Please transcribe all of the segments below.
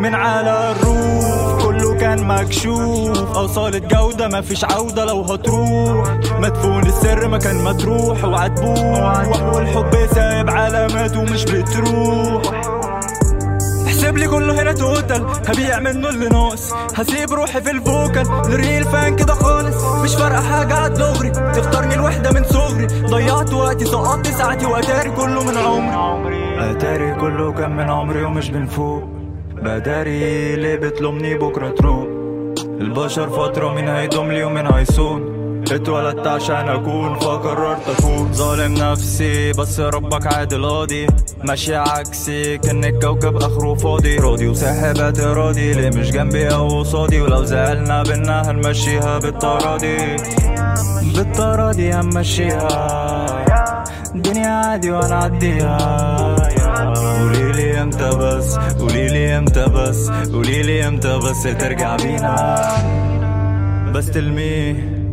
من على الروف كله كان مكشوف أوصال جودة مفيش عودة لو هتروح مدفون السر مكان ما تروح وعتبوح والحب سايب علامات ومش بتروح احسب لي كله هنا توتال هبيع منه اللي ناقص هسيب روحي في الفوكال للريل فان كده خالص مش فارقه حاجه عالدغري تختارني الوحده من صغري ضيعت وقتي سقطت ساعتي واتاري كله من عمري اتاري كله كان من عمري ومش بنفوق بداري ليه بتلومني بكره تروق البشر فترة مين هيدوم لي ومين هيصون اتولدت عشان اكون فقررت اكون ظالم نفسي بس ربك عادل قاضي ماشي عكسي كان الكوكب اخره فاضي راضي وساحب اعتراضي ليه مش جنبي او قصادي ولو زعلنا بينا هنمشيها بالتراضي بالتراضي هنمشيها الدنيا عادي وانا عديها قوليلي امتى بس قوليلي امتى بس قوليلي امتى بس ترجع بينا بس تلميه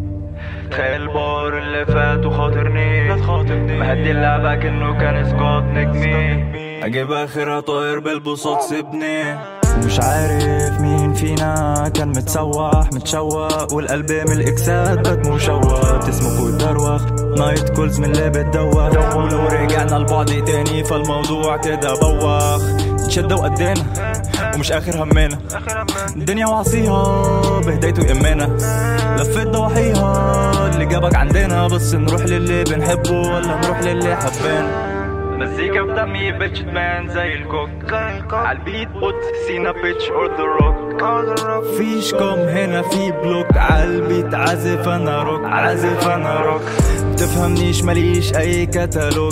تخيل البار اللي فات وخاطرني مهدي اللعبة كأنه كان اسقاط نجمي اجيب اخرها طاير بالبساط سيبني مش عارف مين فينا كان متسوح متشوق والقلب من الاكسات بات مشوق تسمك وتدروخ نايت كولز من اللي بتدوخ ولو رجعنا لبعض تاني فالموضوع كده بوخ نشد وقدنا ومش اخر همنا الدنيا وعصيها بهدايته يأمنا لفيت ضواحيها اللي جابك عندنا بس نروح للي بنحبه ولا نروح للي حبينا مزيكا بدمي بيتش مان زي الكوك عالبيت بوت سينا بيتش اور ذا روك فيش كوم هنا في بلوك عالبيت عازف انا روك عازف انا روك تفهمنيش ماليش اي كتالوج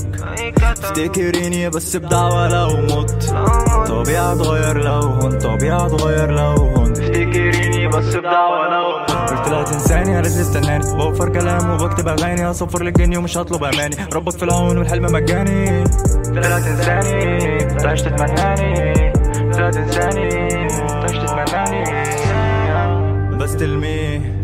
تفتكريني بس بدعوة لو مت طبيعة اتغير لو هون طبيعة اتغير لو هون تفتكريني بس بدعوة لو مت قلت لها تنساني قالت لي استناني بوفر كلام وبكتب اغاني اصفر لك جني ومش هطلب اماني ربك في العون والحلم مجاني قلت لها تنساني تعيش تتمناني قلت لها تنساني تعيش تتمناني بس تلميه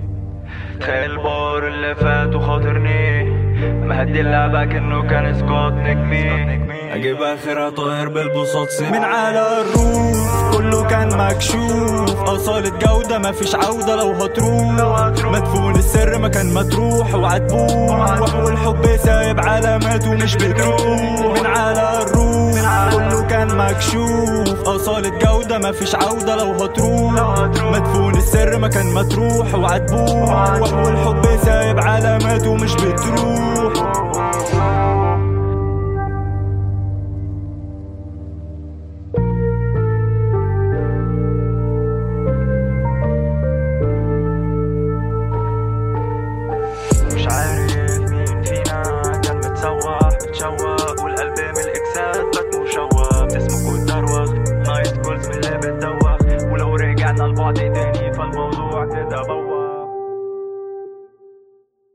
تخيل البار اللي فات وخاطرني مهدي اللعبة كأنه كان اسقاط نجمي اجيب اخرها طاير بالبساط سيب من على الروف كله كان مكشوف أوصال جودة مفيش عودة لو هتروح مدفون السر مكان ما تروح وعتبوح والحب سايب علامات ومش بتروح من على الروف كله كان مكشوف أوصال جودة مفيش عودة لو هتروح مدفون السر مكان ما تروح وعتبوح والحب سايب علامات ومش بتروح مش عارف مين فينا كان متسوح متشوق